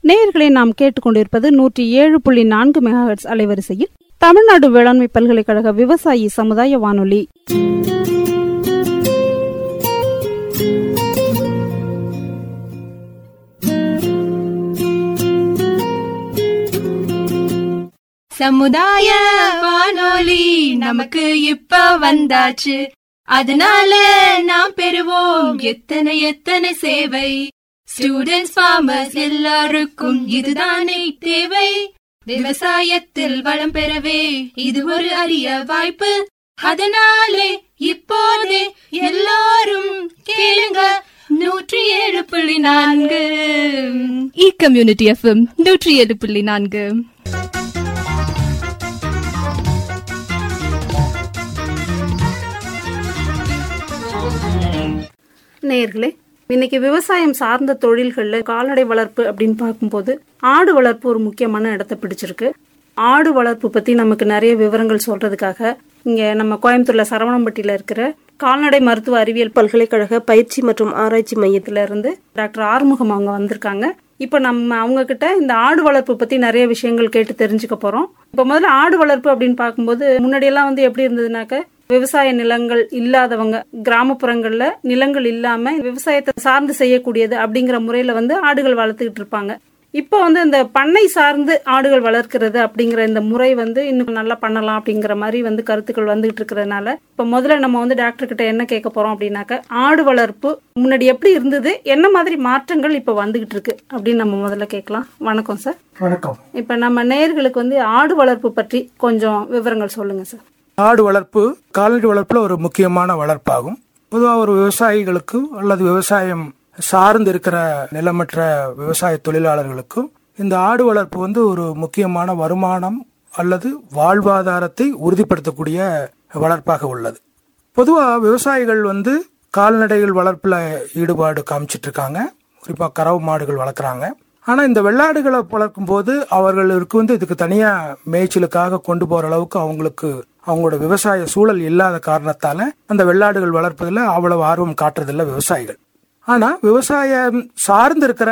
நேயர்களை நாம் கேட்டுக்கொண்டிருப்பது நூற்றி ஏழு புள்ளி நான்கு மெகாஹெட்ஸ் அலைவரிசையில் தமிழ்நாடு வேளாண்மை பல்கலைக்கழக விவசாயி சமுதாய வானொலி சமுதாய வானொலி நமக்கு இப்ப வந்தாச்சு அதனால நாம் பெறுவோம் எத்தனை எத்தனை சேவை ஸ்டூடெண்ட்ஸ் ஃபார்மர்ஸ் எல்லாருக்கும் இதுதானே தேவை விவசாயத்தில் வளம் பெறவே இது ஒரு அரிய வாய்ப்பு அதனாலே இப்போதே எல்லாரும் கேளுங்க நூற்றி ஏழு புள்ளி நான்கு இ கம்யூனிட்டி எஃப்எம் நூற்றி ஏழு புள்ளி நான்கு நேயர்களே இன்னைக்கு விவசாயம் சார்ந்த தொழில்கள்ல கால்நடை வளர்ப்பு அப்படின்னு பார்க்கும்போது ஆடு வளர்ப்பு ஒரு முக்கியமான இடத்தை பிடிச்சிருக்கு ஆடு வளர்ப்பு பத்தி நமக்கு நிறைய விவரங்கள் சொல்றதுக்காக இங்க நம்ம கோயம்புத்தூர்ல சரவணம்பட்டியில இருக்கிற கால்நடை மருத்துவ அறிவியல் பல்கலைக்கழக பயிற்சி மற்றும் ஆராய்ச்சி மையத்துல இருந்து டாக்டர் ஆறுமுகம் அவங்க வந்திருக்காங்க இப்ப நம்ம அவங்க கிட்ட இந்த ஆடு வளர்ப்பு பத்தி நிறைய விஷயங்கள் கேட்டு தெரிஞ்சுக்க போறோம் இப்ப முதல்ல ஆடு வளர்ப்பு அப்படின்னு பார்க்கும்போது முன்னாடி எல்லாம் வந்து எப்படி இருந்ததுனாக்க விவசாய நிலங்கள் இல்லாதவங்க கிராமப்புறங்கள்ல நிலங்கள் இல்லாம விவசாயத்தை சார்ந்து செய்யக்கூடியது அப்படிங்கிற முறையில வந்து ஆடுகள் வளர்த்துக்கிட்டு இருப்பாங்க இப்போ வந்து இந்த பண்ணை சார்ந்து ஆடுகள் வளர்க்கிறது அப்படிங்கிற இந்த முறை வந்து இன்னும் நல்லா பண்ணலாம் அப்படிங்கிற மாதிரி வந்து கருத்துக்கள் வந்துகிட்டு இருக்கிறதுனால இப்போ முதல்ல நம்ம வந்து டாக்டர் கிட்ட என்ன கேட்க போறோம் அப்படின்னாக்க ஆடு வளர்ப்பு முன்னாடி எப்படி இருந்தது என்ன மாதிரி மாற்றங்கள் இப்போ வந்துகிட்டு இருக்கு அப்படின்னு நம்ம முதல்ல கேட்கலாம் வணக்கம் சார் வணக்கம் இப்போ நம்ம நேயர்களுக்கு வந்து ஆடு வளர்ப்பு பற்றி கொஞ்சம் விவரங்கள் சொல்லுங்க சார் ஆடு வளர்ப்பு கால்நடை வளர்ப்புல ஒரு முக்கியமான வளர்ப்பாகும் பொதுவாக ஒரு விவசாயிகளுக்கு அல்லது விவசாயம் சார்ந்து இருக்கிற நிலமற்ற விவசாய தொழிலாளர்களுக்கும் இந்த ஆடு வளர்ப்பு வந்து ஒரு முக்கியமான வருமானம் அல்லது வாழ்வாதாரத்தை உறுதிப்படுத்தக்கூடிய வளர்ப்பாக உள்ளது பொதுவாக விவசாயிகள் வந்து கால்நடைகள் வளர்ப்புல ஈடுபாடு காமிச்சிட்டு இருக்காங்க குறிப்பாக கறவு மாடுகள் வளர்க்குறாங்க ஆனா இந்த வெள்ளாடுகளை வளர்க்கும் போது அவர்களுக்கு வந்து இதுக்கு தனியா மேய்ச்சலுக்காக கொண்டு போற அளவுக்கு அவங்களுக்கு அவங்களோட விவசாய சூழல் இல்லாத காரணத்தால அந்த வெள்ளாடுகள் வளர்ப்பதில் அவ்வளவு ஆர்வம் காட்டுறதில்ல விவசாயிகள் ஆனா விவசாயம் சார்ந்து இருக்கிற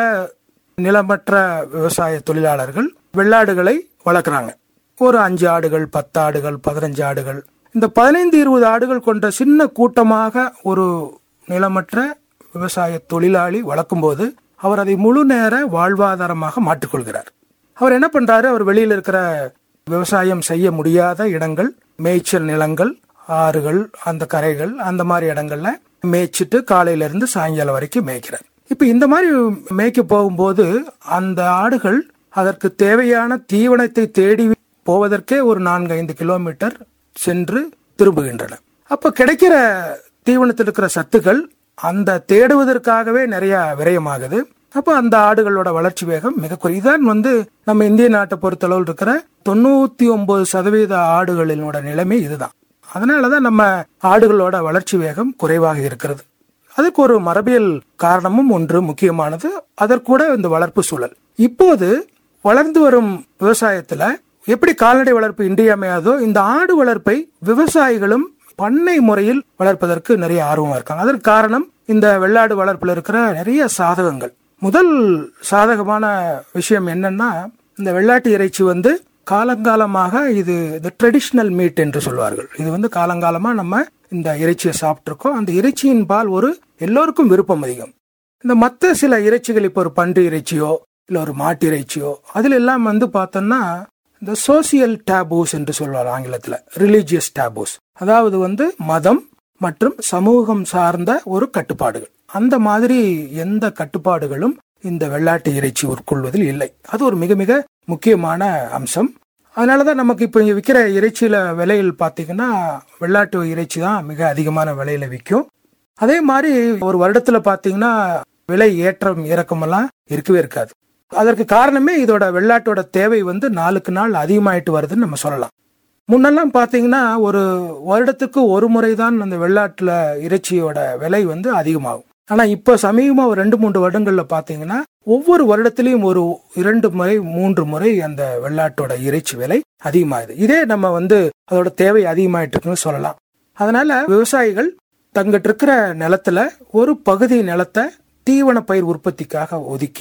நிலமற்ற விவசாய தொழிலாளர்கள் வெள்ளாடுகளை வளர்க்குறாங்க ஒரு அஞ்சு ஆடுகள் பத்து ஆடுகள் பதினஞ்சு ஆடுகள் இந்த பதினைந்து இருபது ஆடுகள் கொண்ட சின்ன கூட்டமாக ஒரு நிலமற்ற விவசாய தொழிலாளி வளர்க்கும்போது அவர் அதை முழு நேர வாழ்வாதாரமாக மாற்றிக்கொள்கிறார் அவர் என்ன பண்றாரு அவர் வெளியில் இருக்கிற விவசாயம் செய்ய முடியாத இடங்கள் மேய்ச்சல் நிலங்கள் ஆறுகள் அந்த கரைகள் அந்த மாதிரி இடங்கள்ல மேய்ச்சிட்டு காலையில இருந்து சாயங்காலம் வரைக்கும் மேய்க்கிறார் இப்ப இந்த மாதிரி மேய்க்க போகும்போது அந்த ஆடுகள் அதற்கு தேவையான தீவனத்தை தேடி போவதற்கே ஒரு நான்கு ஐந்து கிலோமீட்டர் சென்று திரும்புகின்றன அப்ப கிடைக்கிற தீவனத்தில் இருக்கிற சத்துக்கள் அந்த தேடுவதற்காகவே நிறைய விரயமாகுது அப்ப அந்த ஆடுகளோட வளர்ச்சி வேகம் மிக குறை இதான் வந்து நம்ம இந்திய நாட்டை பொறுத்தளவில் இருக்கிற தொண்ணூத்தி ஒன்பது சதவீத ஆடுகளினோட நிலைமை இதுதான் அதனாலதான் நம்ம ஆடுகளோட வளர்ச்சி வேகம் குறைவாக இருக்கிறது அதுக்கு ஒரு மரபியல் காரணமும் ஒன்று முக்கியமானது அதற்கூட இந்த வளர்ப்பு சூழல் இப்போது வளர்ந்து வரும் விவசாயத்துல எப்படி கால்நடை வளர்ப்பு இன்றியமையாதோ இந்த ஆடு வளர்ப்பை விவசாயிகளும் பண்ணை முறையில் வளர்ப்பதற்கு நிறைய ஆர்வமா இருக்காங்க அதற்கு காரணம் இந்த வெள்ளாடு வளர்ப்புல இருக்கிற நிறைய சாதகங்கள் முதல் சாதகமான விஷயம் என்னன்னா இந்த வெள்ளாட்டு இறைச்சி வந்து காலங்காலமாக இது இந்த ட்ரெடிஷ்னல் மீட் என்று சொல்வார்கள் இது வந்து காலங்காலமா நம்ம இந்த இறைச்சியை சாப்பிட்ருக்கோம் அந்த இறைச்சியின் பால் ஒரு எல்லோருக்கும் விருப்பம் அதிகம் இந்த மற்ற சில இறைச்சிகள் இப்போ ஒரு பன்றி இறைச்சியோ இல்லை ஒரு மாட்டு இறைச்சியோ அதில் எல்லாம் வந்து பார்த்தோம்னா இந்த சோசியல் டேபூஸ் என்று சொல்வார் ஆங்கிலத்தில் ரிலீஜியஸ் டேபூஸ் அதாவது வந்து மதம் மற்றும் சமூகம் சார்ந்த ஒரு கட்டுப்பாடுகள் அந்த மாதிரி எந்த கட்டுப்பாடுகளும் இந்த வெள்ளாட்டு இறைச்சி உட்கொள்வதில் இல்லை அது ஒரு மிக மிக முக்கியமான அம்சம் அதனாலதான் நமக்கு இப்போ இங்க விற்கிற இறைச்சியில விலையில் பார்த்தீங்கன்னா வெள்ளாட்டு இறைச்சி தான் மிக அதிகமான விலையில விற்கும் அதே மாதிரி ஒரு வருடத்துல பார்த்தீங்கன்னா விலை ஏற்றம் இறக்கமெல்லாம் இருக்கவே இருக்காது அதற்கு காரணமே இதோட வெள்ளாட்டோட தேவை வந்து நாளுக்கு நாள் அதிகமாயிட்டு வருதுன்னு நம்ம சொல்லலாம் முன்னெல்லாம் பார்த்தீங்கன்னா ஒரு வருடத்துக்கு ஒரு முறை தான் அந்த வெள்ளாட்டுல இறைச்சியோட விலை வந்து அதிகமாகும் ஆனா இப்ப சமீபமா ஒரு ரெண்டு மூன்று வருடங்கள்ல பாத்தீங்கன்னா ஒவ்வொரு வருடத்திலையும் ஒரு இரண்டு முறை மூன்று முறை அந்த வெள்ளாட்டோட இறைச்சி விலை அதிகமாகுது இதே நம்ம வந்து அதோட தேவை அதிகமாயிட்டு இருக்குன்னு சொல்லலாம் அதனால விவசாயிகள் தங்கிட்ட இருக்கிற நிலத்துல ஒரு பகுதி நிலத்தை தீவன பயிர் உற்பத்திக்காக ஒதுக்கி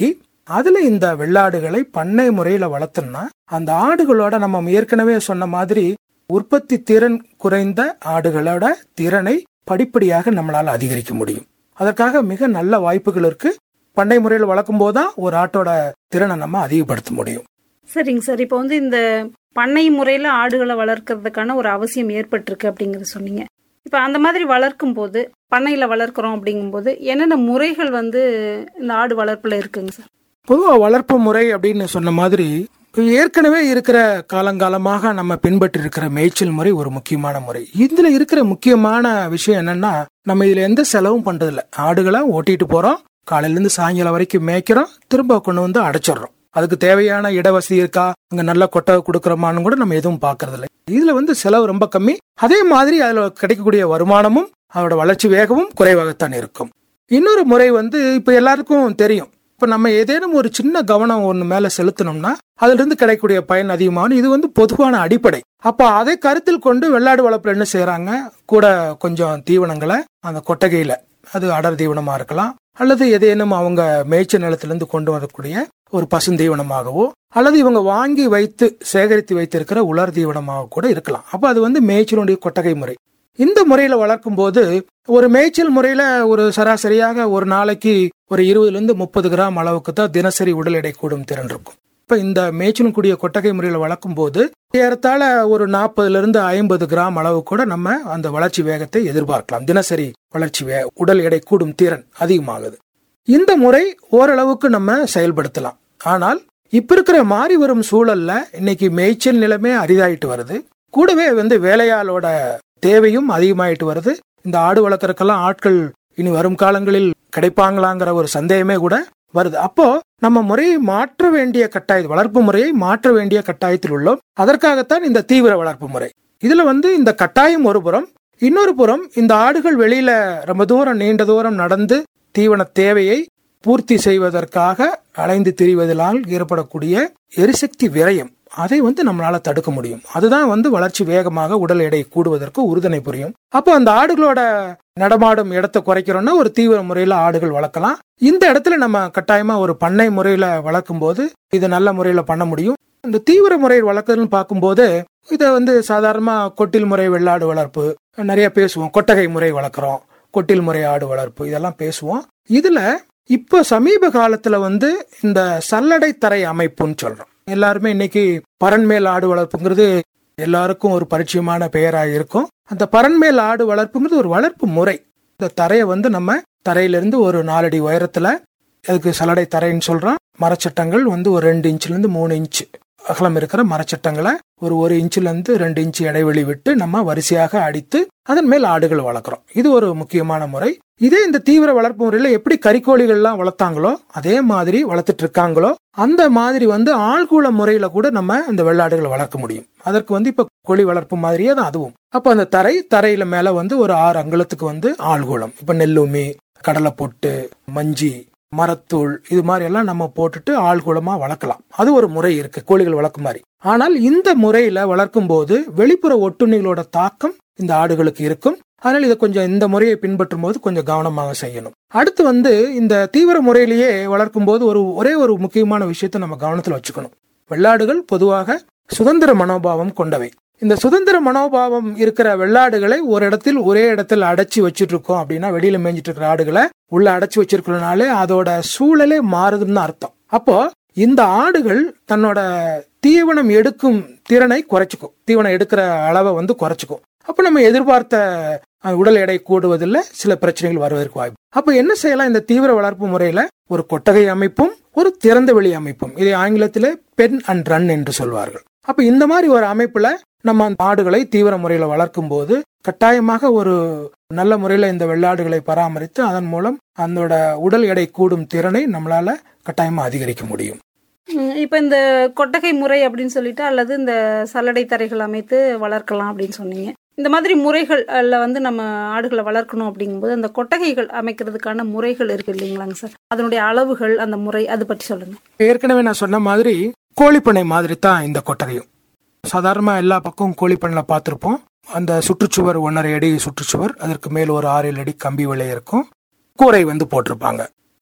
அதுல இந்த வெள்ளாடுகளை பண்ணை முறையில வளர்த்தோம்னா அந்த ஆடுகளோட நம்ம ஏற்கனவே சொன்ன மாதிரி உற்பத்தி திறன் குறைந்த ஆடுகளோட திறனை படிப்படியாக நம்மளால அதிகரிக்க முடியும் அதற்காக மிக நல்ல வாய்ப்புகள் இருக்கு பண்ணை முறையில் வளர்க்கும் போதுதான் ஒரு ஆட்டோட திறனை நம்ம அதிகப்படுத்த முடியும் சரிங்க சார் இப்போ வந்து இந்த பண்ணை முறையில் ஆடுகளை வளர்க்கறதுக்கான ஒரு அவசியம் ஏற்பட்டிருக்கு அப்படிங்கறத சொன்னீங்க இப்போ அந்த மாதிரி வளர்க்கும் போது பண்ணையில் வளர்க்குறோம் அப்படிங்கும்போது என்னென்ன முறைகள் வந்து இந்த ஆடு வளர்ப்பில் இருக்குங்க சார் பொதுவாக வளர்ப்பு முறை அப்படின்னு சொன்ன மாதிரி ஏற்கனவே இருக்கிற காலங்காலமாக நம்ம பின்பற்றி இருக்கிற மேய்ச்சல் முறை ஒரு முக்கியமான முறை இதுல இருக்கிற முக்கியமான விஷயம் என்னன்னா நம்ம இதுல எந்த செலவும் பண்றதில்ல ஆடுகளை ஓட்டிட்டு போறோம் காலையில இருந்து சாயங்காலம் வரைக்கும் மேய்க்கிறோம் திரும்ப கொண்டு வந்து அடைச்சிடுறோம் அதுக்கு தேவையான இடவசதி இருக்கா அங்க நல்ல கொட்டை கொடுக்கறோமான்னு கூட நம்ம எதுவும் பாக்குறது இல்லை இதுல வந்து செலவு ரொம்ப கம்மி அதே மாதிரி அதுல கிடைக்கக்கூடிய வருமானமும் அதோட வளர்ச்சி வேகமும் குறைவாகத்தான் இருக்கும் இன்னொரு முறை வந்து இப்ப எல்லாருக்கும் தெரியும் இப்ப நம்ம ஏதேனும் ஒரு சின்ன கவனம் ஒண்ணு மேல செலுத்தினோம்னா அதுல இருந்து கிடைக்கக்கூடிய பயன் அதிகமாகும் இது வந்து பொதுவான அடிப்படை அப்ப அதை கருத்தில் கொண்டு வெள்ளாடு வளர்ப்புல என்ன செய்யறாங்க கூட கொஞ்சம் தீவனங்களை அந்த கொட்டகையில அது அடர் தீவனமா இருக்கலாம் அல்லது ஏதேனும் அவங்க மேய்ச்சல் நிலத்திலிருந்து கொண்டு வரக்கூடிய ஒரு பசுந்தீவனமாகவோ அல்லது இவங்க வாங்கி வைத்து சேகரித்து வைத்திருக்கிற உலர் தீவனமாக கூட இருக்கலாம் அப்ப அது வந்து மேய்ச்சலுடைய கொட்டகை முறை இந்த முறையில வளர்க்கும் போது ஒரு மேய்ச்சல் முறையில ஒரு சராசரியாக ஒரு நாளைக்கு ஒரு இருபதுல இருந்து முப்பது கிராம் அளவுக்கு தான் தினசரி உடல் எடை கூடும் திறன் இருக்கும் இப்ப இந்த மேய்ச்சலும் கூடிய கொட்டகை முறையில வளர்க்கும் போது ஏறத்தாழ ஒரு நாற்பதுல இருந்து ஐம்பது கிராம் அளவு கூட நம்ம அந்த வளர்ச்சி வேகத்தை எதிர்பார்க்கலாம் தினசரி வளர்ச்சி வே உடல் எடை கூடும் திறன் அதிகமாகுது இந்த முறை ஓரளவுக்கு நம்ம செயல்படுத்தலாம் ஆனால் இப்ப இருக்கிற மாறி வரும் சூழல்ல இன்னைக்கு மேய்ச்சல் நிலைமை அரிதாயிட்டு வருது கூடவே வந்து வேலையாளோட தேவையும் அதிகமாயிட்டு வருது இந்த ஆடு வளர்க்கறதுக்கெல்லாம் ஆட்கள் இனி வரும் காலங்களில் கிடைப்பாங்களாங்கிற ஒரு சந்தேகமே கூட வருது அப்போ நம்ம முறையை மாற்ற வேண்டிய கட்டாய வளர்ப்பு முறையை மாற்ற வேண்டிய கட்டாயத்தில் உள்ளோம் அதற்காகத்தான் இந்த தீவிர வளர்ப்பு முறை இதுல வந்து இந்த கட்டாயம் ஒரு புறம் இன்னொரு புறம் இந்த ஆடுகள் வெளியில ரொம்ப தூரம் நீண்ட தூரம் நடந்து தீவன தேவையை பூர்த்தி செய்வதற்காக அலைந்து திரிவதனால் ஏற்படக்கூடிய எரிசக்தி விரயம் அதை வந்து நம்மளால தடுக்க முடியும் அதுதான் வந்து வளர்ச்சி வேகமாக உடல் எடை கூடுவதற்கு உறுதுணை புரியும் அப்போ அந்த ஆடுகளோட நடமாடும் இடத்தை குறைக்கிறோம்னா ஒரு தீவிர முறையில ஆடுகள் வளர்க்கலாம் இந்த இடத்துல நம்ம கட்டாயமா ஒரு பண்ணை முறையில வளர்க்கும் போது இதை நல்ல முறையில பண்ண முடியும் இந்த தீவிர முறையில் வளர்க்குறதுன்னு பார்க்கும்போது இதை வந்து சாதாரணமா கொட்டில் முறை வெள்ளாடு வளர்ப்பு நிறைய பேசுவோம் கொட்டகை முறை வளர்க்குறோம் கொட்டில் முறை ஆடு வளர்ப்பு இதெல்லாம் பேசுவோம் இதுல இப்ப சமீப காலத்துல வந்து இந்த சல்லடை தரை அமைப்புன்னு சொல்றோம் எல்லாருமே இன்னைக்கு பரன்மேல் ஆடு வளர்ப்புங்கிறது எல்லாருக்கும் ஒரு பரிச்சயமான பெயரா இருக்கும் அந்த பரன்மேல் ஆடு வளர்ப்புங்கிறது ஒரு வளர்ப்பு முறை இந்த தரையை வந்து நம்ம தரையிலிருந்து ஒரு நாலடி உயரத்துல அதுக்கு சல்லடை தரைன்னு சொல்றோம் மரச்சட்டங்கள் வந்து ஒரு ரெண்டு இன்ச்சுல இருந்து மூணு இன்ச் அகலம் இருக்கிற மரச்சட்டங்களை ஒரு ஒரு இன்ச்சுல இருந்து ரெண்டு இன்ச்சு இடைவெளி விட்டு நம்ம வரிசையாக அடித்து அதன் மேல் ஆடுகள் வளர்க்குறோம் இது ஒரு முக்கியமான முறை இதே இந்த தீவிர வளர்ப்பு முறையில எப்படி கறிக்கோழிகள்லாம் வளர்த்தாங்களோ அதே மாதிரி வளர்த்துட்டு இருக்காங்களோ அந்த மாதிரி வந்து ஆள்கூள முறையில கூட நம்ம இந்த வெள்ளாடுகளை வளர்க்க முடியும் அதற்கு வந்து இப்ப கோழி வளர்ப்பு மாதிரியே தான் அதுவும் அப்ப அந்த தரை தரையில மேல வந்து ஒரு ஆறு அங்குலத்துக்கு வந்து ஆள்கூளம் இப்ப நெல்லுமி கடலை பொட்டு மஞ்சி மரத்தூள் இது மாதிரி எல்லாம் நம்ம போட்டுட்டு ஆள்குளமா வளர்க்கலாம் அது ஒரு முறை இருக்கு கோழிகள் வளர்க்கும் மாதிரி ஆனால் இந்த முறையில வளர்க்கும் போது வெளிப்புற ஒட்டுண்ணிகளோட தாக்கம் இந்த ஆடுகளுக்கு இருக்கும் அதனால இதை கொஞ்சம் இந்த முறையை பின்பற்றும் போது கொஞ்சம் கவனமாக செய்யணும் அடுத்து வந்து இந்த தீவிர முறையிலேயே வளர்க்கும் போது ஒரு ஒரே ஒரு முக்கியமான விஷயத்தை நம்ம கவனத்தில் வச்சுக்கணும் வெள்ளாடுகள் பொதுவாக சுதந்திர மனோபாவம் கொண்டவை இந்த சுதந்திர மனோபாவம் இருக்கிற வெள்ளாடுகளை ஒரு இடத்தில் ஒரே இடத்தில் அடைச்சி வச்சிட்டு இருக்கோம் அப்படின்னா வெளியில மேய்ஞ்சிட்டு இருக்கிற ஆடுகளை உள்ள அடைச்சி வச்சிருக்கிறனாலே அதோட சூழலே மாறுதுன்னு அர்த்தம் அப்போ இந்த ஆடுகள் தன்னோட தீவனம் எடுக்கும் திறனை குறைச்சிக்கும் தீவனம் எடுக்கிற அளவை வந்து குறைச்சிக்கும் அப்ப நம்ம எதிர்பார்த்த உடல் எடை கூடுவதில் சில பிரச்சனைகள் வருவதற்கு வாய்ப்பு அப்ப என்ன செய்யலாம் இந்த தீவிர வளர்ப்பு முறையில ஒரு கொட்டகை அமைப்பும் ஒரு திறந்த வெளி அமைப்பும் இதை ஆங்கிலத்திலே பென் அண்ட் ரன் என்று சொல்வார்கள் அப்ப இந்த மாதிரி ஒரு அமைப்புல நம்ம அந்த ஆடுகளை தீவிர முறையில வளர்க்கும் போது கட்டாயமாக ஒரு நல்ல முறையில இந்த வெள்ளாடுகளை பராமரித்து அதன் மூலம் அதனோட உடல் எடை கூடும் திறனை நம்மளால கட்டாயமா அதிகரிக்க முடியும் இப்போ இந்த கொட்டகை முறை அப்படின்னு சொல்லிட்டு அல்லது இந்த சல்லடை தரைகள் அமைத்து வளர்க்கலாம் அப்படின்னு சொன்னீங்க இந்த மாதிரி முறைகள்ல வந்து நம்ம ஆடுகளை வளர்க்கணும் அப்படிங்கும்போது அந்த கொட்டகைகள் அமைக்கிறதுக்கான முறைகள் இருக்கு இல்லைங்களாங்க சார் அதனுடைய அளவுகள் அந்த முறை அது பற்றி சொல்லுங்க ஏற்கனவே நான் சொன்ன மாதிரி கோழிப்பண்ணை மாதிரி தான் இந்த கொட்டகையும் சாதாரணமா எல்லா பக்கமும் கோழிப்பண்ணில் பார்த்துருப்போம் அந்த சுற்றுச்சுவர் ஒன்றரை அடி சுற்றுச்சுவர் அதற்கு மேல் ஒரு ஆறு ஏழு அடி கம்பி விலை இருக்கும் கூரை வந்து போட்டிருப்பாங்க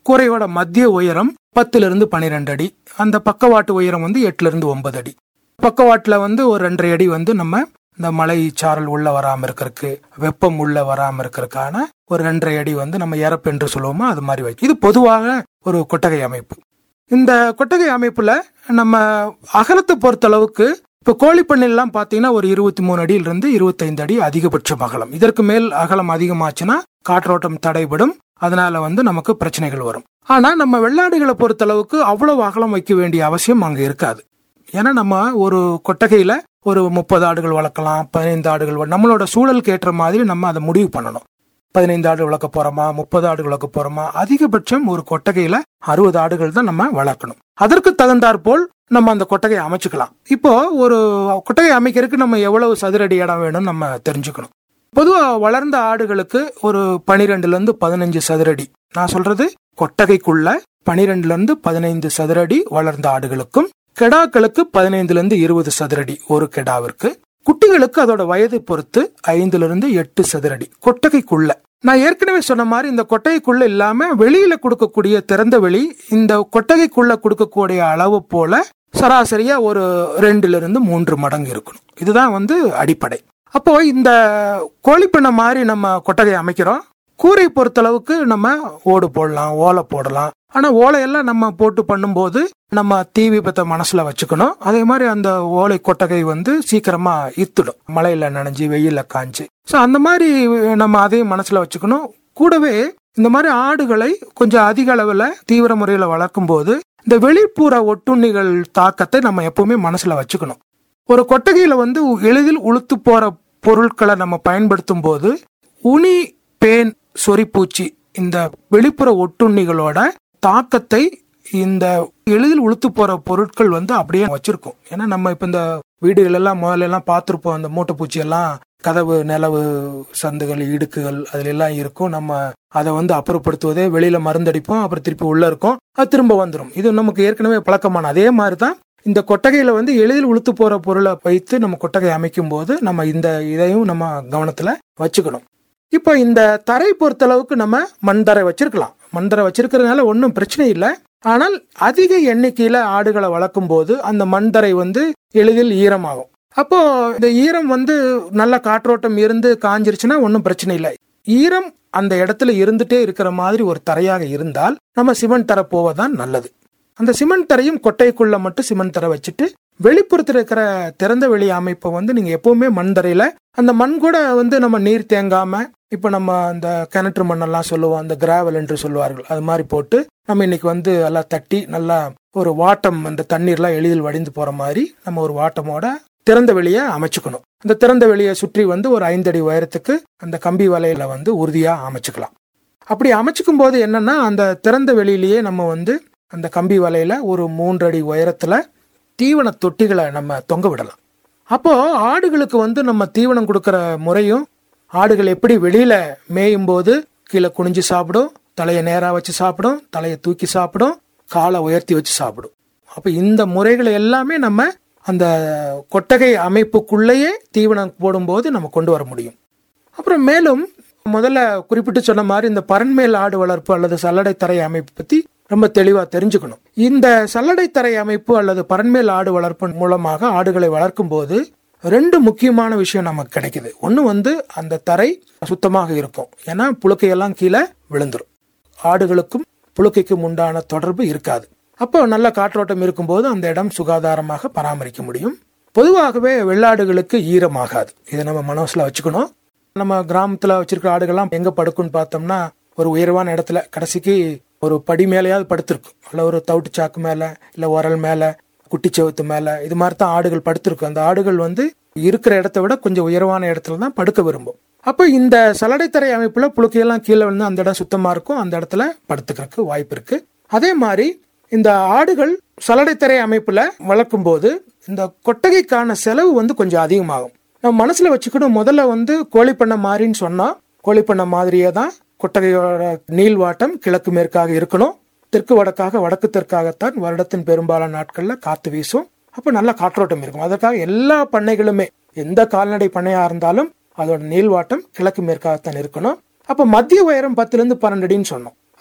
கூரையோட மத்திய உயரம் பத்துல இருந்து பனிரெண்டு அடி அந்த பக்கவாட்டு உயரம் வந்து எட்டுல இருந்து ஒன்பது அடி பக்கவாட்டுல வந்து ஒரு ரெண்டரை அடி வந்து நம்ம இந்த மலை சாரல் உள்ள வராம இருக்கிறதுக்கு வெப்பம் உள்ள வராம இருக்கிறதுக்கான ஒரு ரெண்டரை அடி வந்து நம்ம இறப்பு என்று சொல்லுவோமோ அது மாதிரி வைக்கும் இது பொதுவாக ஒரு கொட்டகை அமைப்பு இந்த கொட்டகை அமைப்புல நம்ம அகலத்தை பொறுத்த அளவுக்கு இப்ப கோழிப்பண்ணையெல்லாம் பாத்தீங்கன்னா ஒரு இருபத்தி மூணு அடியில இருந்து இருபத்தைந்து அடி அதிகபட்சம் அகலம் இதற்கு மேல் அகலம் அதிகமாச்சுன்னா காற்றோட்டம் தடைபடும் அதனால வந்து நமக்கு பிரச்சனைகள் வரும் ஆனா நம்ம வெள்ளாடுகளை பொறுத்த அளவுக்கு அவ்வளவு அகலம் வைக்க வேண்டிய அவசியம் அங்க இருக்காது ஏன்னா நம்ம ஒரு கொட்டகையில ஒரு முப்பது ஆடுகள் வளர்க்கலாம் பதினைந்து ஆடுகள் வள- நம்மளோட சூழலுக்கு ஏற்ற மாதிரி நம்ம அதை முடிவு பண்ணணும் பதினைந்து ஆடு வளர்க்க போறோமா முப்பது ஆடு வளர்க்க போறோமா அதிகபட்சம் ஒரு கொட்டகையில அறுபது ஆடுகள் தான் நம்ம வளர்க்கணும் அதற்கு தகுந்தாற் போல் நம்ம அந்த கொட்டகையை அமைச்சுக்கலாம் இப்போ ஒரு கொட்டகை அமைக்கிறதுக்கு நம்ம எவ்வளவு சதுரடி இடம் வேணும்னு நம்ம தெரிஞ்சுக்கணும் பொதுவா வளர்ந்த ஆடுகளுக்கு ஒரு பனிரெண்டுல இருந்து பதினஞ்சு சதுரடி நான் சொல்றது கொட்டகைக்குள்ள பனிரெண்டுல இருந்து பதினைந்து சதுரடி வளர்ந்த ஆடுகளுக்கும் கெடாக்களுக்கு பதினைந்துல இருந்து இருபது சதுரடி ஒரு கெடாவிற்கு குட்டிகளுக்கு அதோட வயதை பொறுத்து ஐந்துல இருந்து எட்டு சதுரடி கொட்டகைக்குள்ள நான் ஏற்கனவே சொன்ன மாதிரி இந்த கொட்டகைக்குள்ள இல்லாம வெளியில கொடுக்கக்கூடிய திறந்த வெளி இந்த கொட்டகைக்குள்ள கொடுக்கக்கூடிய அளவு போல சராசரியா ஒரு ரெண்டுல இருந்து மூன்று மடங்கு இருக்கணும் இதுதான் வந்து அடிப்படை அப்போ இந்த கோழிப்பண்ணை மாதிரி நம்ம கொட்டகை அமைக்கிறோம் கூரை பொறுத்தளவுக்கு நம்ம ஓடு போடலாம் ஓலை போடலாம் ஆனா ஓலையெல்லாம் நம்ம போட்டு பண்ணும்போது நம்ம தீ விபத்தை மனசுல வச்சுக்கணும் அதே மாதிரி அந்த ஓலை கொட்டகை வந்து சீக்கிரமா இத்துடும் மழையில நனைஞ்சு வெயில்ல காஞ்சு ஸோ அந்த மாதிரி நம்ம அதையும் மனசுல வச்சுக்கணும் கூடவே இந்த மாதிரி ஆடுகளை கொஞ்சம் அதிக அளவுல தீவிர முறையில வளர்க்கும் போது இந்த வெளிப்புற ஒட்டுண்ணிகள் தாக்கத்தை நம்ம எப்பவுமே மனசுல வச்சுக்கணும் ஒரு கொட்டகையில வந்து எளிதில் உளுத்து போற பொருட்களை நம்ம பயன்படுத்தும் போது உனி பேன் சொறிப்பூச்சி இந்த வெளிப்புற ஒட்டுண்ணிகளோட தாக்கத்தை இந்த எளிதில் உளுத்து போற பொருட்கள் வந்து அப்படியே வச்சிருக்கும் ஏன்னா நம்ம இப்ப இந்த வீடுகள் எல்லாம் முதல்ல எல்லாம் பார்த்திருப்போம் அந்த மூட்டைப்பூச்சி எல்லாம் கதவு நிலவு சந்துகள் இடுக்குகள் அதுல எல்லாம் இருக்கும் நம்ம அதை வந்து அப்புறப்படுத்துவதே வெளியில மருந்தடிப்போம் அப்புறம் திருப்பி உள்ள இருக்கும் அது திரும்ப வந்துடும் இது நமக்கு ஏற்கனவே பழக்கமான அதே மாதிரி தான் இந்த கொட்டகையில வந்து எளிதில் உளுத்து போற பொருளை வைத்து நம்ம கொட்டகை அமைக்கும் போது நம்ம இந்த இதையும் நம்ம கவனத்துல வச்சுக்கணும் இப்போ இந்த தரை பொறுத்தளவுக்கு நம்ம மண் தரை வச்சிருக்கலாம் மண் தரை வச்சிருக்கிறதுனால ஒன்றும் பிரச்சனை இல்லை ஆனால் அதிக எண்ணிக்கையில ஆடுகளை வளர்க்கும் போது அந்த மண் தரை வந்து எளிதில் ஈரமாகும் அப்போ இந்த ஈரம் வந்து நல்ல காற்றோட்டம் இருந்து காஞ்சிருச்சுன்னா ஒன்றும் பிரச்சனை இல்லை ஈரம் அந்த இடத்துல இருந்துட்டே இருக்கிற மாதிரி ஒரு தரையாக இருந்தால் நம்ம சிமெண்ட் தரை போவதான் நல்லது அந்த சிமெண்ட் தரையும் கொட்டைக்குள்ள மட்டும் சிமெண்ட் தரை வச்சுட்டு வெளிப்புறத்தில் இருக்கிற திறந்த வெளி அமைப்பை வந்து நீங்க எப்பவுமே மண் தரையில அந்த மண் கூட வந்து நம்ம நீர் தேங்காம இப்ப நம்ம அந்த கிணற்று மண்ணெல்லாம் சொல்லுவோம் அந்த கிராவல் என்று சொல்லுவார்கள் அது மாதிரி போட்டு நம்ம இன்னைக்கு வந்து எல்லாம் தட்டி நல்லா ஒரு வாட்டம் அந்த தண்ணீர்லாம் எளிதில் வடிந்து போற மாதிரி நம்ம ஒரு வாட்டமோட திறந்த வெளியை அமைச்சுக்கணும் அந்த திறந்த வெளியை சுற்றி வந்து ஒரு ஐந்தடி உயரத்துக்கு அந்த கம்பி வலையில வந்து உறுதியா அமைச்சுக்கலாம் அப்படி அமைச்சுக்கும் போது என்னன்னா அந்த திறந்த வெளியிலேயே நம்ம வந்து அந்த கம்பி வலையில ஒரு மூன்று அடி உயரத்துல தீவன தொட்டிகளை நம்ம தொங்க விடலாம் அப்போ ஆடுகளுக்கு வந்து நம்ம தீவனம் கொடுக்கிற முறையும் ஆடுகள் எப்படி வெளியில மேயும் போது கீழே குனிஞ்சு சாப்பிடும் தலையை நேரா வச்சு சாப்பிடும் தலையை தூக்கி சாப்பிடும் காலை உயர்த்தி வச்சு சாப்பிடும் அப்ப இந்த முறைகளை எல்லாமே நம்ம அந்த கொட்டகை அமைப்புக்குள்ளேயே தீவனம் போடும்போது நம்ம கொண்டு வர முடியும் அப்புறம் மேலும் முதல்ல குறிப்பிட்டு சொன்ன மாதிரி இந்த பரண்மேல் ஆடு வளர்ப்பு அல்லது சல்லடை தரை அமைப்பு பத்தி ரொம்ப தெளிவா தெரிஞ்சுக்கணும் இந்த சல்லடை தரை அமைப்பு அல்லது பரண்மேல் ஆடு வளர்ப்பு மூலமாக ஆடுகளை வளர்க்கும் போது ரெண்டு முக்கியமான விஷயம் நமக்கு கிடைக்குது ஒன்று வந்து அந்த தரை சுத்தமாக இருக்கும் ஏன்னா புழுக்கையெல்லாம் கீழே விழுந்துரும் ஆடுகளுக்கும் புழுக்கைக்கும் உண்டான தொடர்பு இருக்காது அப்போ நல்ல காற்றோட்டம் இருக்கும்போது அந்த இடம் சுகாதாரமாக பராமரிக்க முடியும் பொதுவாகவே வெள்ளாடுகளுக்கு ஈரமாகாது இதை நம்ம மனசுல வச்சுக்கணும் நம்ம கிராமத்துல வச்சிருக்கிற ஆடுகள்லாம் எங்க படுக்கும்னு பார்த்தோம்னா ஒரு உயர்வான இடத்துல கடைசிக்கு ஒரு படி மேலேயாவது படுத்திருக்கும் இல்ல ஒரு தவிட்டு சாக்கு மேல இல்ல உரல் மேல குட்டிச்சவத்து மேல இது மாதிரி தான் ஆடுகள் படுத்திருக்கும் அந்த ஆடுகள் வந்து இருக்கிற இடத்த விட கொஞ்சம் உயர்வான இடத்துல தான் படுக்க விரும்பும் அப்போ இந்த சலடைத்தரை அமைப்புல புழுக்கையெல்லாம் கீழே வந்து அந்த இடம் சுத்தமா இருக்கும் அந்த இடத்துல படுத்துக்கிறதுக்கு வாய்ப்பு இருக்கு அதே மாதிரி இந்த ஆடுகள் சலடைத்தரை அமைப்புல வளர்க்கும் போது இந்த கொட்டகைக்கான செலவு வந்து கொஞ்சம் அதிகமாகும் நம்ம மனசுல வச்சுக்கணும் முதல்ல வந்து கோழிப்பண்ணை மாதிரின்னு சொன்னா கோழிப்பண்ணை மாதிரியே தான் கொட்டகையோட நீள்வாட்டம் கிழக்கு மேற்காக இருக்கணும் தெற்கு வடக்காக வடக்கு தெற்காகத்தான் வருடத்தின் பெரும்பாலான நாட்கள்ல காத்து வீசும் அப்ப நல்ல காற்றோட்டம் இருக்கும் அதற்காக எல்லா பண்ணைகளுமே எந்த கால்நடை பண்ணையா இருந்தாலும் அதோட நீள்வாட்டம் கிழக்கு மேற்காகத்தான் இருக்கணும் அப்ப மத்திய உயரம் பத்துல இருந்து பன்னெண்டு அடின்னு சொன்னோம்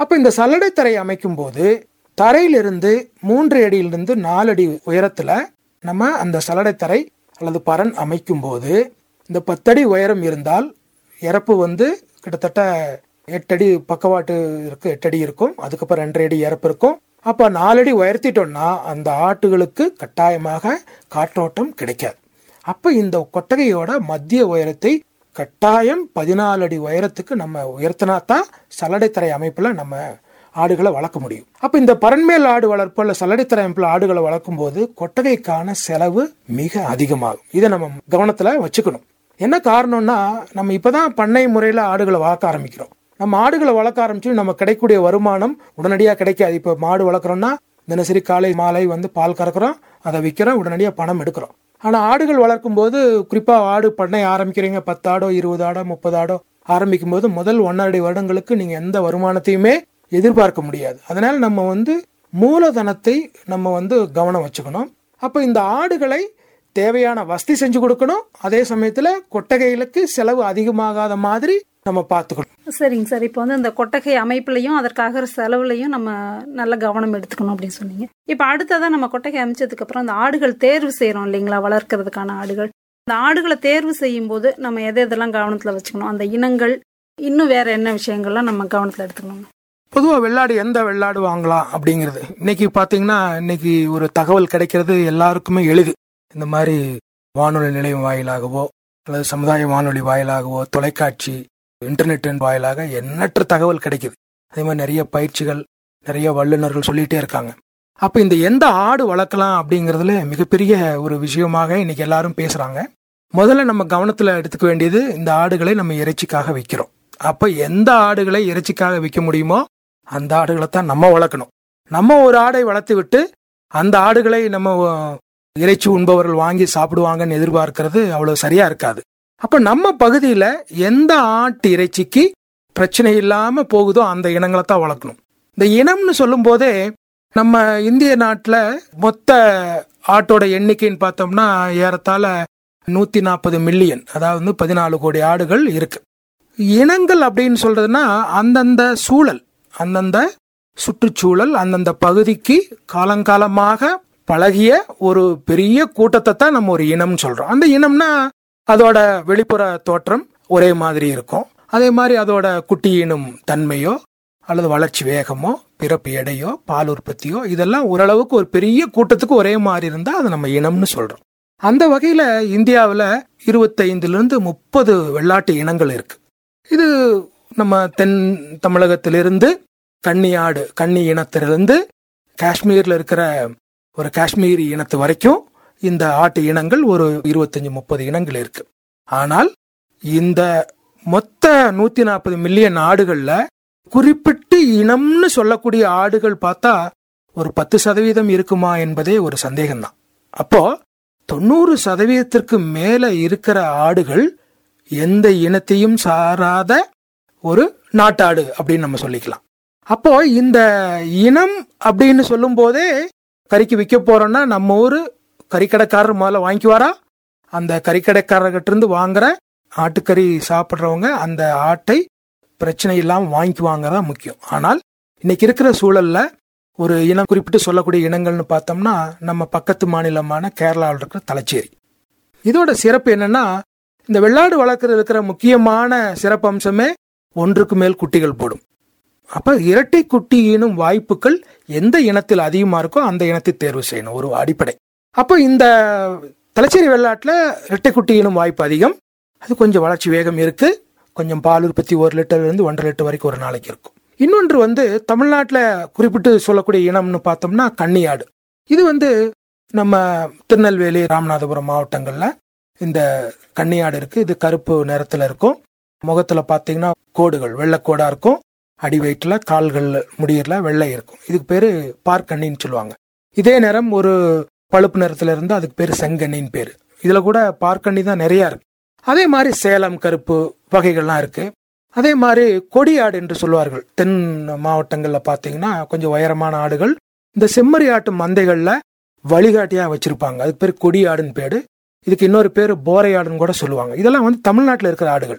அப்ப இந்த சல்லடை தரை அமைக்கும் போது தரையிலிருந்து மூன்று அடியிலிருந்து நாலு அடி உயரத்துல நம்ம அந்த சல்லடை தரை அல்லது பரன் அமைக்கும் போது இந்த பத்தடி உயரம் இருந்தால் இறப்பு வந்து கிட்டத்தட்ட எட்டடி பக்கவாட்டு இருக்கு எட்டடி இருக்கும் அதுக்கப்புறம் ரெண்டரை அடி இறப்பு இருக்கும் அப்ப நாலடி உயர்த்திட்டோம்னா அந்த ஆட்டுகளுக்கு கட்டாயமாக காற்றோட்டம் கிடைக்காது அப்ப இந்த கொட்டகையோட மத்திய உயரத்தை கட்டாயம் பதினாலு அடி உயரத்துக்கு நம்ம உயர்த்தினா தான் சல்லடைத்தரை அமைப்புல நம்ம ஆடுகளை வளர்க்க முடியும் அப்ப இந்த பரண்மேல் ஆடு வளர்ப்பு அல்ல சல்லடைத்தரை அமைப்புல ஆடுகளை வளர்க்கும் போது கொட்டகைக்கான செலவு மிக அதிகமாகும் இதை நம்ம கவனத்துல வச்சுக்கணும் என்ன காரணம்னா நம்ம இப்பதான் பண்ணை முறையில ஆடுகளை வளர்க்க ஆரம்பிக்கிறோம் நம்ம ஆடுகளை வளர்க்க ஆரம்பிச்சு நம்ம கிடைக்கக்கூடிய வருமானம் உடனடியாக கிடைக்காது இப்போ மாடு வளர்க்குறோம்னா தினசரி காலை மாலை வந்து பால் கறக்குறோம் அதை விற்கிறோம் உடனடியாக பணம் எடுக்கிறோம் ஆனால் ஆடுகள் வளர்க்கும் போது குறிப்பாக ஆடு பண்ணை ஆரம்பிக்கிறீங்க பத்து ஆடோ இருபது ஆடோ முப்பது ஆடோ ஆரம்பிக்கும் போது முதல் ஒன்றரை வருடங்களுக்கு நீங்கள் எந்த வருமானத்தையுமே எதிர்பார்க்க முடியாது அதனால நம்ம வந்து மூலதனத்தை நம்ம வந்து கவனம் வச்சுக்கணும் அப்போ இந்த ஆடுகளை தேவையான வசதி செஞ்சு கொடுக்கணும் அதே சமயத்துல கொட்டகைகளுக்கு செலவு அதிகமாகாத மாதிரி நம்ம பார்த்துக்கணும் சரிங்க சார் இப்போ வந்து இந்த கொட்டகை அமைப்புலையும் அதற்காக செலவுலையும் நம்ம நல்ல கவனம் எடுத்துக்கணும் அப்படின்னு சொன்னீங்க இப்போ அடுத்ததான் நம்ம கொட்டகை அமைச்சதுக்கு அப்புறம் அந்த ஆடுகள் தேர்வு செய்யறோம் இல்லைங்களா வளர்க்கறதுக்கான ஆடுகள் அந்த ஆடுகளை தேர்வு செய்யும் போது நம்ம எதை எதெல்லாம் கவனத்துல வச்சுக்கணும் அந்த இனங்கள் இன்னும் வேற என்ன விஷயங்கள்லாம் நம்ம கவனத்துல எடுத்துக்கணும் பொதுவாக வெள்ளாடு எந்த வெள்ளாடு வாங்கலாம் அப்படிங்கிறது இன்னைக்கு பார்த்தீங்கன்னா இன்னைக்கு ஒரு தகவல் கிடைக்கிறது எல்லாருக்குமே எளிது இந்த மாதிரி வானொலி நிலையம் வாயிலாகவோ அல்லது சமுதாய வானொலி வாயிலாகவோ தொலைக்காட்சி இன்டர்நெட் வாயிலாக எண்ணற்ற தகவல் கிடைக்குது அதே மாதிரி நிறைய பயிற்சிகள் நிறைய வல்லுநர்கள் சொல்லிட்டே இருக்காங்க அப்ப இந்த எந்த ஆடு வளர்க்கலாம் அப்படிங்கறதுல மிகப்பெரிய ஒரு விஷயமாக இன்னைக்கு எல்லாரும் பேசுறாங்க முதல்ல நம்ம கவனத்துல எடுத்துக்க வேண்டியது இந்த ஆடுகளை நம்ம இறைச்சிக்காக வைக்கிறோம் அப்ப எந்த ஆடுகளை இறைச்சிக்காக விற்க முடியுமோ அந்த ஆடுகளை தான் நம்ம வளர்க்கணும் நம்ம ஒரு ஆடை வளர்த்து விட்டு அந்த ஆடுகளை நம்ம அஹ், இறைச்சி உண்பவர்கள் வாங்கி சாப்பிடுவாங்கன்னு எதிர்பார்க்கிறது அவ்வளவு சரியா இருக்காது அப்ப நம்ம பகுதியில எந்த ஆட்டு இறைச்சிக்கு பிரச்சனை இல்லாம போகுதோ அந்த இனங்களை தான் வளர்க்கணும் இந்த இனம்னு சொல்லும் போதே நம்ம இந்திய நாட்டுல மொத்த ஆட்டோட எண்ணிக்கைன்னு பார்த்தோம்னா ஏறத்தாழ நூத்தி நாற்பது மில்லியன் அதாவது வந்து பதினாலு கோடி ஆடுகள் இருக்கு இனங்கள் அப்படின்னு சொல்றதுன்னா அந்தந்த சூழல் அந்தந்த சுற்றுச்சூழல் அந்தந்த பகுதிக்கு காலங்காலமாக பழகிய ஒரு பெரிய கூட்டத்தை தான் நம்ம ஒரு இனம்னு சொல்றோம் அந்த இனம்னா அதோட வெளிப்புற தோற்றம் ஒரே மாதிரி இருக்கும் அதே மாதிரி அதோட குட்டியினும் தன்மையோ அல்லது வளர்ச்சி வேகமோ பிறப்பு எடையோ பால் உற்பத்தியோ இதெல்லாம் ஓரளவுக்கு ஒரு பெரிய கூட்டத்துக்கு ஒரே மாதிரி இருந்தா அது நம்ம இனம்னு சொல்றோம் அந்த வகையில இந்தியாவில் இருபத்தைந்துல இருந்து முப்பது வெள்ளாட்டு இனங்கள் இருக்கு இது நம்ம தென் தமிழகத்திலிருந்து கன்னி ஆடு கன்னி இனத்திலிருந்து காஷ்மீர்ல இருக்கிற ஒரு காஷ்மீரி இனத்து வரைக்கும் இந்த ஆட்டு இனங்கள் ஒரு இருபத்தஞ்சு முப்பது இனங்கள் இருக்கு ஆனால் இந்த மொத்த நூத்தி நாற்பது மில்லியன் ஆடுகள்ல குறிப்பிட்டு இனம்னு சொல்லக்கூடிய ஆடுகள் பார்த்தா ஒரு பத்து சதவீதம் இருக்குமா என்பதே ஒரு சந்தேகம்தான் அப்போ தொண்ணூறு சதவீதத்திற்கு மேல இருக்கிற ஆடுகள் எந்த இனத்தையும் சாராத ஒரு நாட்டாடு அப்படின்னு நம்ம சொல்லிக்கலாம் அப்போ இந்த இனம் அப்படின்னு சொல்லும் போதே கறிக்கு விற்க போறோம்னா நம்ம ஊரு கறிக்கடைக்காரர் முதல்ல வாங்கிக்குவாரா அந்த கறிக்கடைக்காரர்கிட்ட இருந்து வாங்குற ஆட்டுக்கறி சாப்பிட்றவங்க அந்த ஆட்டை பிரச்சனை இல்லாம வாங்கிக்குவாங்க தான் முக்கியம் ஆனால் இன்னைக்கு இருக்கிற சூழல்ல ஒரு இனம் குறிப்பிட்டு சொல்லக்கூடிய இனங்கள்னு பார்த்தோம்னா நம்ம பக்கத்து மாநிலமான கேரளாவில் இருக்கிற தலைச்சேரி இதோட சிறப்பு என்னன்னா இந்த வெள்ளாடு வளர்க்கறது இருக்கிற முக்கியமான சிறப்பு அம்சமே ஒன்றுக்கு மேல் குட்டிகள் போடும் அப்ப இரட்டை குட்டி ஈனும் வாய்ப்புகள் எந்த இனத்தில் அதிகமா இருக்கோ அந்த இனத்தை தேர்வு செய்யணும் ஒரு அடிப்படை அப்போ இந்த தலைச்சேரி வெள்ளாட்டுல இரட்டை குட்டி ஈனும் வாய்ப்பு அதிகம் அது கொஞ்சம் வளர்ச்சி வேகம் இருக்கு கொஞ்சம் பால் உற்பத்தி ஒரு லிட்டர்ல இருந்து ஒன்றரை லிட்டர் வரைக்கும் ஒரு நாளைக்கு இருக்கும் இன்னொன்று வந்து தமிழ்நாட்டில் குறிப்பிட்டு சொல்லக்கூடிய இனம்னு பார்த்தோம்னா கன்னியாடு இது வந்து நம்ம திருநெல்வேலி ராமநாதபுரம் மாவட்டங்கள்ல இந்த கன்னியாடு இருக்கு இது கருப்பு நிறத்துல இருக்கும் முகத்துல பாத்தீங்கன்னா கோடுகள் வெள்ளைக்கோடா இருக்கும் அடி வயிற்றுல கால்கள் முடியல வெள்ளை இருக்கும் இதுக்கு பேரு பார்க்கண்ணின்னு சொல்லுவாங்க இதே நேரம் ஒரு பழுப்பு நிறத்துல இருந்து அதுக்கு பேரு செங்கண்ணின்னு பேரு இதுல கூட பார்க்கண்ணி தான் நிறைய இருக்கு அதே மாதிரி சேலம் கருப்பு வகைகள்லாம் இருக்கு அதே மாதிரி கொடியாடு என்று சொல்லுவார்கள் தென் மாவட்டங்கள்ல பாத்தீங்கன்னா கொஞ்சம் உயரமான ஆடுகள் இந்த செம்மறி ஆட்டு மந்தைகள்ல வழிகாட்டியா வச்சிருப்பாங்க அதுக்கு பேர் கொடியாடுன்னு பேரு இதுக்கு இன்னொரு பேர் போரையாடுன்னு கூட சொல்லுவாங்க இதெல்லாம் வந்து தமிழ்நாட்டில் இருக்கிற ஆடுகள்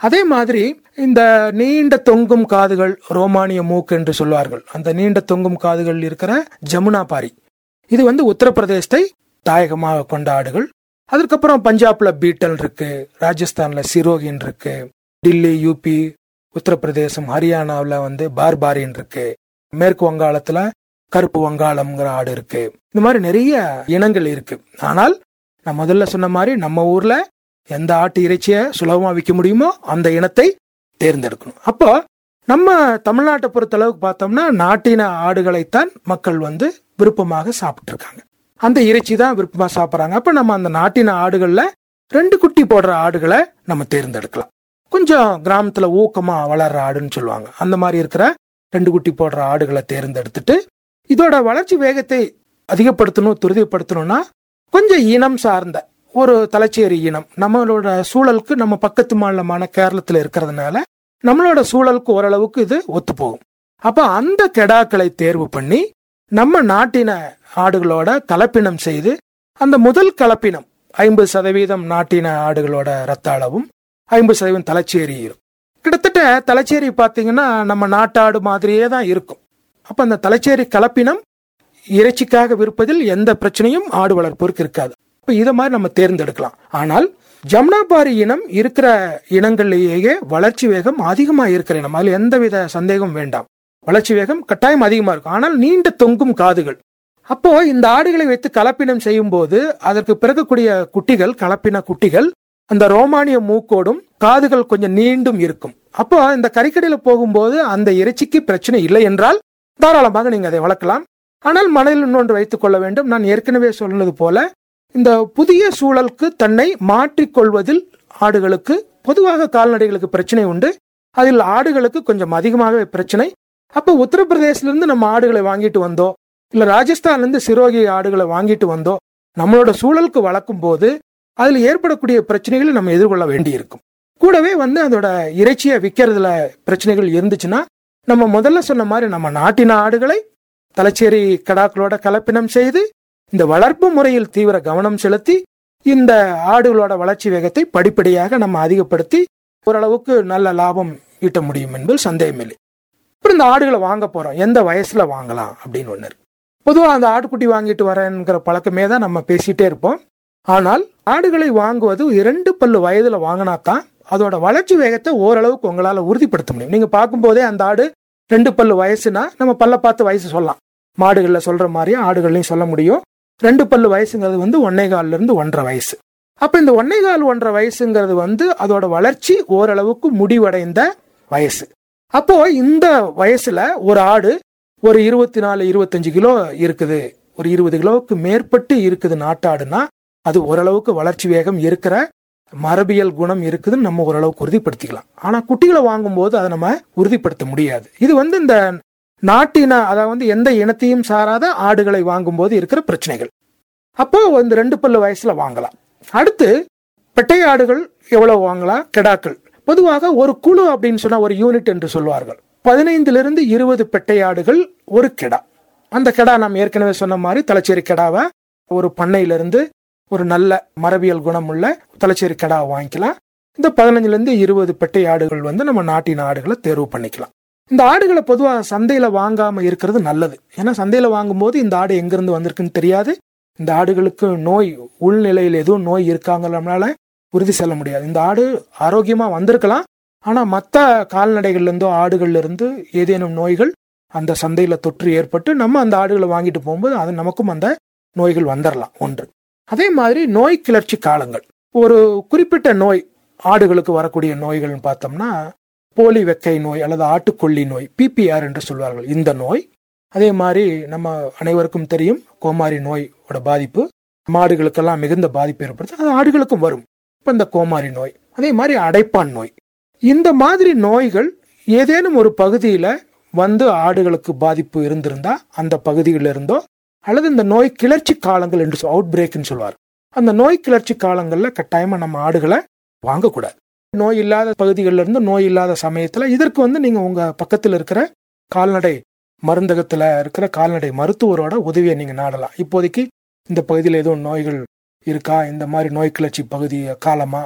அதே மாதிரி இந்த நீண்ட தொங்கும் காதுகள் ரோமானிய மூக்கு என்று சொல்வார்கள் அந்த நீண்ட தொங்கும் காதுகள் இருக்கிற ஜமுனா பாரி இது வந்து உத்தரப்பிரதேசத்தை தாயகமாக கொண்ட ஆடுகள் அதுக்கப்புறம் பஞ்சாப்ல பீட்டல் இருக்கு ராஜஸ்தான்ல சிரோகின் இருக்கு டில்லி யூபி உத்தரப்பிரதேசம் ஹரியானாவில் வந்து பார்பாரின் இருக்கு மேற்கு வங்காளத்துல கருப்பு வங்காளம்ங்கிற ஆடு இருக்கு இந்த மாதிரி நிறைய இனங்கள் இருக்கு ஆனால் நான் முதல்ல சொன்ன மாதிரி நம்ம ஊர்ல எந்த ஆட்டு இறைச்சியை சுலபமா விற்க முடியுமோ அந்த இனத்தை தேர்ந்தெடுக்கணும் அப்போ நம்ம தமிழ்நாட்டை பொறுத்த அளவுக்கு பார்த்தோம்னா நாட்டின ஆடுகளைத்தான் மக்கள் வந்து விருப்பமாக சாப்பிட்டு இருக்காங்க அந்த இறைச்சி தான் விருப்பமா சாப்பிட்றாங்க அப்ப நம்ம அந்த நாட்டின ஆடுகள்ல ரெண்டு குட்டி போடுற ஆடுகளை நம்ம தேர்ந்தெடுக்கலாம் கொஞ்சம் கிராமத்துல ஊக்கமா வளர்ற ஆடுன்னு சொல்லுவாங்க அந்த மாதிரி இருக்கிற ரெண்டு குட்டி போடுற ஆடுகளை தேர்ந்தெடுத்துட்டு இதோட வளர்ச்சி வேகத்தை அதிகப்படுத்தணும் துரிதப்படுத்தணும்னா கொஞ்சம் இனம் சார்ந்த ஒரு தலைச்சேரி இனம் நம்மளோட சூழலுக்கு நம்ம பக்கத்து மாநிலமான கேரளத்துல இருக்கிறதுனால நம்மளோட சூழலுக்கு ஓரளவுக்கு இது ஒத்து போகும் அப்ப அந்த கெடாக்களை தேர்வு பண்ணி நம்ம நாட்டின ஆடுகளோட கலப்பினம் செய்து அந்த முதல் கலப்பினம் ஐம்பது சதவீதம் நாட்டின ஆடுகளோட ரத்த அளவும் ஐம்பது சதவீதம் தலைச்சேரி இருக்கும் கிட்டத்தட்ட தலைச்சேரி பார்த்தீங்கன்னா நம்ம நாட்டாடு மாதிரியே தான் இருக்கும் அப்ப அந்த தலைச்சேரி கலப்பினம் இறைச்சிக்காக விற்பதில் எந்த பிரச்சனையும் ஆடு வளர்ப்போருக்கு இருக்காது இப்ப இதை மாதிரி நம்ம தேர்ந்தெடுக்கலாம் ஆனால் ஜம்னாபாரி இனம் இருக்கிற இனங்களிலேயே வளர்ச்சி வேகம் அதிகமா இருக்கிற இனம் அதுல எந்தவித சந்தேகம் வேண்டாம் வளர்ச்சி வேகம் கட்டாயம் அதிகமா இருக்கும் ஆனால் நீண்ட தொங்கும் காதுகள் அப்போ இந்த ஆடுகளை வைத்து கலப்பினம் செய்யும் போது அதற்கு பிறக்கக்கூடிய குட்டிகள் கலப்பின குட்டிகள் அந்த ரோமானிய மூக்கோடும் காதுகள் கொஞ்சம் நீண்டும் இருக்கும் அப்போ இந்த கறிக்கடையில போகும்போது அந்த இறைச்சிக்கு பிரச்சனை இல்லை என்றால் தாராளமாக நீங்க அதை வளர்க்கலாம் ஆனால் மனதில் இன்னொன்று வைத்துக் கொள்ள வேண்டும் நான் ஏற்கனவே சொன்னது போல இந்த புதிய சூழலுக்கு தன்னை மாற்றிக்கொள்வதில் ஆடுகளுக்கு பொதுவாக கால்நடைகளுக்கு பிரச்சனை உண்டு அதில் ஆடுகளுக்கு கொஞ்சம் அதிகமாகவே பிரச்சனை அப்போ உத்தரப்பிரதேசிலிருந்து நம்ம ஆடுகளை வாங்கிட்டு வந்தோம் இல்ல ராஜஸ்தான்ல இருந்து சிரோகி ஆடுகளை வாங்கிட்டு வந்தோம் நம்மளோட சூழலுக்கு வளர்க்கும் போது அதில் ஏற்படக்கூடிய பிரச்சனைகளை நம்ம எதிர்கொள்ள வேண்டியிருக்கும் கூடவே வந்து அதோட இறைச்சியை விற்கிறதுல பிரச்சனைகள் இருந்துச்சுன்னா நம்ம முதல்ல சொன்ன மாதிரி நம்ம நாட்டின ஆடுகளை தலைச்சேரி கடாக்களோட கலப்பினம் செய்து இந்த வளர்ப்பு முறையில் தீவிர கவனம் செலுத்தி இந்த ஆடுகளோட வளர்ச்சி வேகத்தை படிப்படியாக நம்ம அதிகப்படுத்தி ஓரளவுக்கு நல்ல லாபம் ஈட்ட முடியும் என்பதில் சந்தேகமில்லை அப்புறம் இந்த ஆடுகளை வாங்க போறோம் எந்த வயசுல வாங்கலாம் அப்படின்னு ஒண்ணு இருக்கு பொதுவாக அந்த ஆட்டுக்குட்டி வாங்கிட்டு வரேங்கிற பழக்கமே தான் நம்ம பேசிட்டே இருப்போம் ஆனால் ஆடுகளை வாங்குவது இரண்டு பல்லு வயதுல வாங்கினா தான் அதோட வளர்ச்சி வேகத்தை ஓரளவுக்கு உங்களால உறுதிப்படுத்த முடியும் நீங்க பார்க்கும்போதே அந்த ஆடு ரெண்டு பல்லு வயசுனா நம்ம பல்ல பார்த்து வயசு சொல்லலாம் மாடுகள்ல சொல்ற மாதிரி ஆடுகள்லையும் சொல்ல முடியும் ரெண்டு பல்லு வயசுங்கிறது வந்து ஒன்னே கால்ல இருந்து ஒன்றரை வயசு அப்ப இந்த ஒன்னே கால் ஒன்றரை வயசுங்கிறது வந்து அதோட வளர்ச்சி ஓரளவுக்கு முடிவடைந்த வயசு அப்போ இந்த வயசுல ஒரு ஆடு ஒரு இருபத்தி நாலு இருபத்தஞ்சு கிலோ இருக்குது ஒரு இருபது கிலோவுக்கு மேற்பட்டு இருக்குது நாட்டாடுனா அது ஓரளவுக்கு வளர்ச்சி வேகம் இருக்கிற மரபியல் குணம் இருக்குதுன்னு நம்ம ஓரளவுக்கு உறுதிப்படுத்திக்கலாம் ஆனா குட்டிகளை வாங்கும்போது அதை நம்ம உறுதிப்படுத்த முடியாது இது வந்து இந்த நாட்டின அதாவது வந்து எந்த இனத்தையும் சாராத ஆடுகளை வாங்கும்போது இருக்கிற பிரச்சனைகள் அப்போ இந்த ரெண்டு பல்லு வயசுல வாங்கலாம் அடுத்து பெட்டை ஆடுகள் எவ்வளவு வாங்கலாம் கெடாக்கள் பொதுவாக ஒரு குழு அப்படின்னு சொன்னா ஒரு யூனிட் என்று சொல்வார்கள் பதினைந்திலிருந்து இருபது பெட்டை ஆடுகள் ஒரு கெடா அந்த கெடா நாம் ஏற்கனவே சொன்ன மாதிரி தலைச்சேரி கெடாவை ஒரு பண்ணையிலிருந்து ஒரு நல்ல மரபியல் குணம் உள்ள தலைச்சேரி கெடாவை வாங்கிக்கலாம் இந்த பதினஞ்சுல இருந்து இருபது பெட்டை ஆடுகள் வந்து நம்ம நாட்டின் ஆடுகளை தேர்வு பண்ணிக்கலாம் இந்த ஆடுகளை பொதுவாக சந்தையில வாங்காம இருக்கிறது நல்லது ஏன்னா சந்தையில வாங்கும்போது இந்த ஆடு எங்கிருந்து வந்திருக்குன்னு தெரியாது இந்த ஆடுகளுக்கு நோய் உள்நிலையில் எதுவும் நோய் இருக்காங்கனால உறுதி செல்ல முடியாது இந்த ஆடு ஆரோக்கியமா வந்திருக்கலாம் ஆனா மற்ற கால்நடைகள்ல இருந்தோ ஆடுகள்ல இருந்து ஏதேனும் நோய்கள் அந்த சந்தையில தொற்று ஏற்பட்டு நம்ம அந்த ஆடுகளை வாங்கிட்டு போகும்போது அது நமக்கும் அந்த நோய்கள் வந்துடலாம் ஒன்று அதே மாதிரி நோய் கிளர்ச்சி காலங்கள் ஒரு குறிப்பிட்ட நோய் ஆடுகளுக்கு வரக்கூடிய நோய்கள்னு பார்த்தோம்னா போலி வெக்கை நோய் அல்லது ஆட்டுக்கொல்லி நோய் பிபிஆர் என்று சொல்வார்கள் இந்த நோய் அதே மாதிரி நம்ம அனைவருக்கும் தெரியும் கோமாரி நோயோட பாதிப்பு மாடுகளுக்கெல்லாம் மிகுந்த பாதிப்பு ஏற்படுத்து அது ஆடுகளுக்கும் வரும் இப்போ இந்த கோமாரி நோய் அதே மாதிரி அடைப்பான் நோய் இந்த மாதிரி நோய்கள் ஏதேனும் ஒரு பகுதியில வந்து ஆடுகளுக்கு பாதிப்பு இருந்திருந்தா அந்த பகுதியில் இருந்தோ அல்லது இந்த நோய் கிளர்ச்சி காலங்கள் என்று அவுட் பிரேக்னு சொல்வார் அந்த நோய் கிளர்ச்சி காலங்கள்ல கட்டாயமா நம்ம ஆடுகளை வாங்கக்கூடாது நோய் இல்லாத பகுதிகளில் இருந்து நோய் இல்லாத சமயத்துல இதற்கு வந்து நீங்க உங்க பக்கத்தில் இருக்கிற கால்நடை மருந்தகத்துல இருக்கிற கால்நடை மருத்துவரோட உதவியை நீங்க நாடலாம் இப்போதைக்கு இந்த பகுதியில் எதுவும் நோய்கள் இருக்கா இந்த மாதிரி நோய் கிளர்ச்சி பகுதி காலமா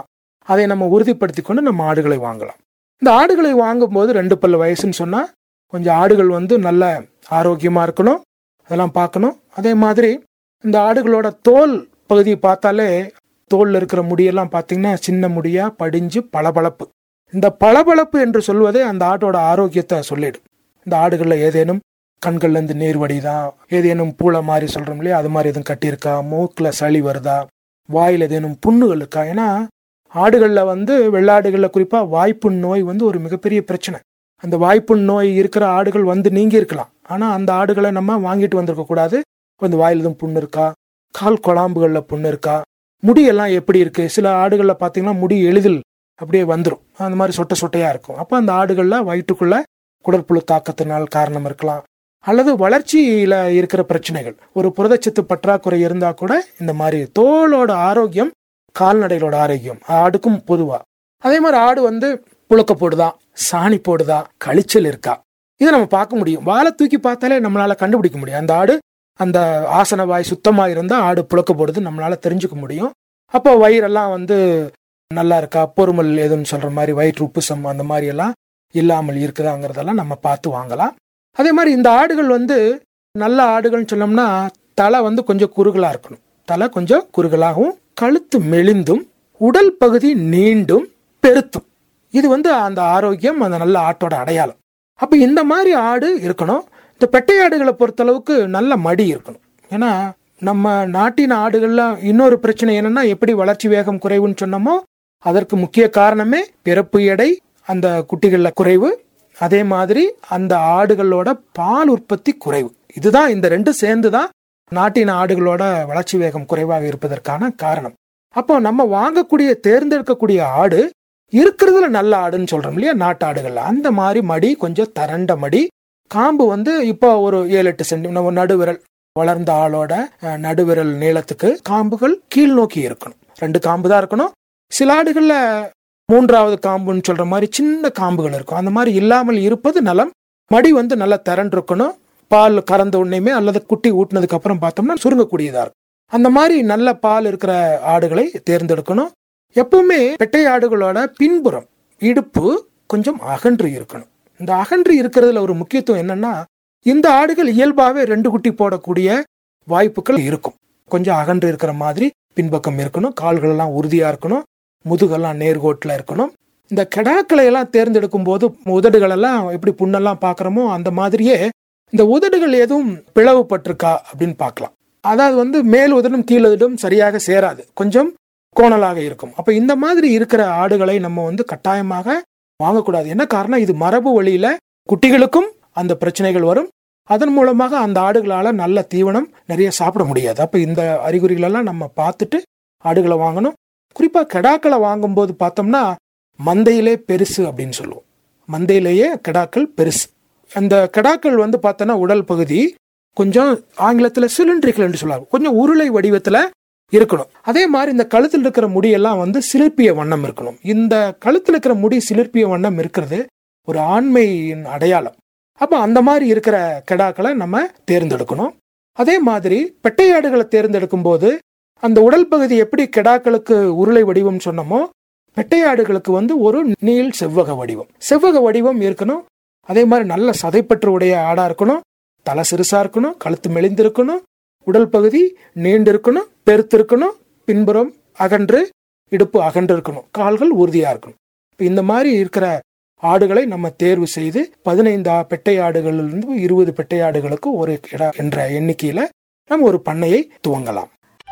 அதை நம்ம உறுதிப்படுத்தி கொண்டு நம்ம ஆடுகளை வாங்கலாம் இந்த ஆடுகளை வாங்கும்போது ரெண்டு பல்லு வயசுன்னு சொன்னா கொஞ்சம் ஆடுகள் வந்து நல்ல ஆரோக்கியமா இருக்கணும் அதெல்லாம் பார்க்கணும் அதே மாதிரி இந்த ஆடுகளோட தோல் பகுதியை பார்த்தாலே தோல்ல இருக்கிற முடியெல்லாம் பார்த்தீங்கன்னா சின்ன முடியா படிஞ்சு பளபளப்பு இந்த பளபளப்பு என்று சொல்வதே அந்த ஆட்டோட ஆரோக்கியத்தை சொல்லிடும் இந்த ஆடுகளில் ஏதேனும் கண்கள்ல இருந்து நீர் வடிதா ஏதேனும் பூளை மாதிரி சொல்றோம் இல்லையா அது மாதிரி எதுவும் கட்டியிருக்கா மூக்குல சளி வருதா வாயில் ஏதேனும் புண்ணுகள் இருக்கா ஏன்னா ஆடுகளில் வந்து வெள்ளாடுகளில் குறிப்பாக வாய்ப்புண் நோய் வந்து ஒரு மிகப்பெரிய பிரச்சனை அந்த வாய்ப்புண் நோய் இருக்கிற ஆடுகள் வந்து நீங்கி இருக்கலாம் ஆனால் அந்த ஆடுகளை நம்ம வாங்கிட்டு வந்திருக்க கூடாது அந்த வாயில் எதுவும் புண்ணு இருக்கா கால் குழாம்புகளில் புண்ணு இருக்கா முடியெல்லாம் எப்படி இருக்கு சில ஆடுகளில் பார்த்தீங்கன்னா முடி எளிதில் அப்படியே வந்துடும் அந்த மாதிரி சொட்டை சொட்டையா இருக்கும் அப்போ அந்த ஆடுகளில் வயிற்றுக்குள்ள குடற்புழு தாக்கத்தினால் காரணம் இருக்கலாம் அல்லது வளர்ச்சியில இருக்கிற பிரச்சனைகள் ஒரு புரதச்சத்து பற்றாக்குறை இருந்தா கூட இந்த மாதிரி தோலோட ஆரோக்கியம் கால்நடைகளோட ஆரோக்கியம் ஆடுக்கும் பொதுவா அதே மாதிரி ஆடு வந்து புழுக்க போடுதா சாணி போடுதா கழிச்சல் இருக்கா இதை நம்ம பார்க்க முடியும் வாழை தூக்கி பார்த்தாலே நம்மளால கண்டுபிடிக்க முடியும் அந்த ஆடு அந்த ஆசன வாய் சுத்தமா இருந்தா ஆடு புழக்க போடுது நம்மளால தெரிஞ்சுக்க முடியும் அப்போ வயிறெல்லாம் வந்து நல்லா இருக்கா பொறுமல் எதுன்னு சொல்ற மாதிரி வயிற்று உப்புசம் அந்த மாதிரி எல்லாம் இல்லாமல் இருக்குதாங்கிறதெல்லாம் நம்ம பார்த்து வாங்கலாம் அதே மாதிரி இந்த ஆடுகள் வந்து நல்ல ஆடுகள்னு சொன்னோம்னா தலை வந்து கொஞ்சம் குறுகலா இருக்கணும் தலை கொஞ்சம் குறுகலாகவும் கழுத்து மெலிந்தும் உடல் பகுதி நீண்டும் பெருத்தும் இது வந்து அந்த ஆரோக்கியம் அந்த நல்ல ஆட்டோட அடையாளம் அப்ப இந்த மாதிரி ஆடு இருக்கணும் இந்த பெட்டை ஆடுகளை பொறுத்தளவுக்கு நல்ல மடி இருக்கணும் ஏன்னா நம்ம நாட்டின் ஆடுகள்ல இன்னொரு பிரச்சனை என்னன்னா எப்படி வளர்ச்சி வேகம் குறைவுன்னு சொன்னோமோ அதற்கு முக்கிய காரணமே பிறப்பு எடை அந்த குட்டிகள்ல குறைவு அதே மாதிரி அந்த ஆடுகளோட பால் உற்பத்தி குறைவு இதுதான் இந்த ரெண்டு சேர்ந்து தான் நாட்டின் ஆடுகளோட வளர்ச்சி வேகம் குறைவாக இருப்பதற்கான காரணம் அப்போ நம்ம வாங்கக்கூடிய தேர்ந்தெடுக்கக்கூடிய ஆடு இருக்கிறதுல நல்ல ஆடுன்னு சொல்றோம் இல்லையா நாட்டு ஆடுகள் அந்த மாதிரி மடி கொஞ்சம் தரண்ட மடி காம்பு வந்து இப்போ ஒரு ஏழு எட்டு சென்டி நம்ம நடுவிரல் வளர்ந்த ஆளோட அஹ், நடுவிரல் நீளத்துக்கு காம்புகள் கீழ் நோக்கி இருக்கணும் ரெண்டு காம்பு தான் இருக்கணும் சில ஆடுகள்ல மூன்றாவது காம்புன்னு சொல்ற மாதிரி சின்ன காம்புகள் இருக்கும் அந்த மாதிரி இல்லாமல் இருப்பது நலம் மடி வந்து நல்லா திரண்டு இருக்கணும் பால் கறந்த உடனேயுமே அல்லது குட்டி ஊட்டினதுக்கு அப்புறம் பார்த்தோம்னா சுருங்கக்கூடியதா இருக்கும் அந்த மாதிரி நல்ல பால் இருக்கிற ஆடுகளை தேர்ந்தெடுக்கணும் எப்பவுமே பெட்டை ஆடுகளோட பின்புறம் இடுப்பு கொஞ்சம் அகன்று இருக்கணும் இந்த அகன்று இருக்கிறதுல ஒரு முக்கியத்துவம் என்னன்னா இந்த ஆடுகள் இயல்பாவே ரெண்டு குட்டி போடக்கூடிய வாய்ப்புகள் இருக்கும் கொஞ்சம் அகன்று இருக்கிற மாதிரி பின்பக்கம் இருக்கணும் கால்கள் எல்லாம் உறுதியா இருக்கணும் முதுகெல்லாம் நேர்கோட்டில் இருக்கணும் இந்த கெடாக்களை எல்லாம் தேர்ந்தெடுக்கும் போது உதடுகள் எல்லாம் எப்படி புண்ணெல்லாம் பார்க்குறோமோ அந்த மாதிரியே இந்த உதடுகள் எதுவும் பிளவுபட்டிருக்கா அப்படின்னு பார்க்கலாம் அதாவது வந்து மேல் உதடும் கீழ் உதடும் சரியாக சேராது கொஞ்சம் கோணலாக இருக்கும் அப்ப இந்த மாதிரி இருக்கிற ஆடுகளை நம்ம வந்து கட்டாயமாக வாங்கக்கூடாது என்ன காரணம் இது மரபு வழியில குட்டிகளுக்கும் அந்த பிரச்சனைகள் வரும் அதன் மூலமாக அந்த ஆடுகளால நல்ல தீவனம் நிறைய சாப்பிட முடியாது அப்ப இந்த அறிகுறிகளெல்லாம் நம்ம பார்த்துட்டு ஆடுகளை வாங்கணும் குறிப்பா கெடாக்களை வாங்கும்போது பார்த்தோம்னா மந்தையிலே பெருசு அப்படின்னு சொல்லுவோம் மந்தையிலேயே கெடாக்கள் பெருசு அந்த கெடாக்கள் வந்து பார்த்தோன்னா உடல் பகுதி கொஞ்சம் ஆங்கிலத்தில் சிலிண்ட்ரிக்கல் என்று சொல்லுவாங்க கொஞ்சம் உருளை வடிவத்தில் இருக்கணும் அதே மாதிரி இந்த கழுத்தில் இருக்கிற முடியெல்லாம் வந்து சிலிர்ப்பிய வண்ணம் இருக்கணும் இந்த கழுத்தில் இருக்கிற முடி சிலிர்ப்பிய வண்ணம் இருக்கிறது ஒரு ஆண்மையின் அடையாளம் அப்போ அந்த மாதிரி இருக்கிற கெடாக்களை நம்ம தேர்ந்தெடுக்கணும் அதே மாதிரி பெட்டையாடுகளை தேர்ந்தெடுக்கும் போது அந்த உடல் பகுதி எப்படி கெடாக்களுக்கு உருளை வடிவம் சொன்னோமோ பெட்டையாடுகளுக்கு வந்து ஒரு நீள் செவ்வக வடிவம் செவ்வக வடிவம் இருக்கணும் அதே மாதிரி நல்ல சதைப்பற்று உடைய ஆடா இருக்கணும் தலை சிறுசா இருக்கணும் கழுத்து மெலிந்திருக்கணும் உடல் பகுதி நீண்டு இருக்கணும் பெருத்து இருக்கணும் பின்புறம் அகன்று இடுப்பு அகன்று இருக்கணும் கால்கள் உறுதியா இருக்கணும் இப்ப இந்த மாதிரி இருக்கிற ஆடுகளை நம்ம தேர்வு செய்து பதினைந்து பெட்டை ஆடுகளிலிருந்து இருபது பெட்டை ஆடுகளுக்கு ஒரு கிடா என்ற எண்ணிக்கையில நம்ம ஒரு பண்ணையை துவங்கலாம்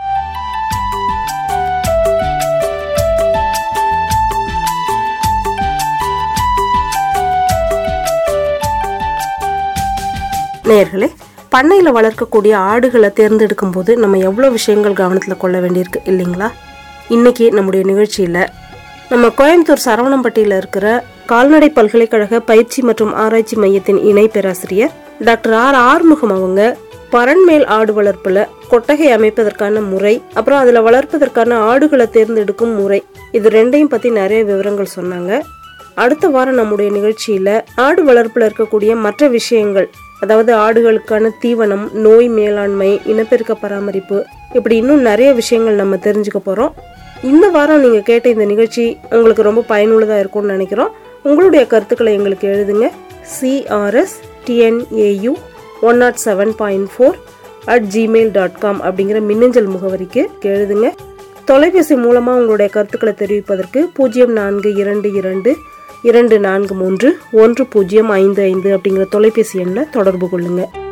நேயர்களே பண்ணையில வளர்க்கக்கூடிய ஆடுகளை தேர்ந்தெடுக்கும் போது நம்ம எவ்வளோ விஷயங்கள் கவனத்தில் கொள்ள வேண்டியிருக்கு இல்லைங்களா இன்னைக்கு நம்முடைய நிகழ்ச்சியில நம்ம கோயம்புத்தூர் சரவணம்பட்டியில இருக்கிற கால்நடை பல்கலைக்கழக பயிற்சி மற்றும் ஆராய்ச்சி மையத்தின் இணை பேராசிரியர் டாக்டர் ஆர் ஆறுமுகம் அவங்க பரண்மேல் ஆடு வளர்ப்புல கொட்டகை அமைப்பதற்கான முறை அப்புறம் அதுல வளர்ப்பதற்கான ஆடுகளை தேர்ந்தெடுக்கும் முறை இது ரெண்டையும் பத்தி நிறைய விவரங்கள் சொன்னாங்க அடுத்த வாரம் நம்முடைய நிகழ்ச்சியில ஆடு வளர்ப்புல இருக்கக்கூடிய மற்ற விஷயங்கள் அதாவது ஆடுகளுக்கான தீவனம் நோய் மேலாண்மை இனப்பெருக்க பராமரிப்பு இப்படி இன்னும் நிறைய விஷயங்கள் நம்ம தெரிஞ்சுக்க போறோம் இந்த வாரம் நீங்க கேட்ட இந்த நிகழ்ச்சி உங்களுக்கு ரொம்ப பயனுள்ளதா இருக்கும்னு நினைக்கிறோம் உங்களுடைய கருத்துக்களை எங்களுக்கு எழுதுங்க CRS TNAU one nought seven point four at Gmail dot com அப்படிங்கிற மின்னஞ்சல் முகவரிக்கு எழுதுங்க தொலைபேசி மூலமாக உங்களுடைய கருத்துக்களை தெரிவிப்பதற்கு பூஜ்ஜியம் நான்கு இரண்டு இரண்டு இரண்டு நான்கு மூன்று ஒன்று பூஜ்ஜியம் ஐந்து ஐந்து அப்படிங்கிற தொலைபேசி எண்ணை தொடர்பு கொள்ளுங்கள்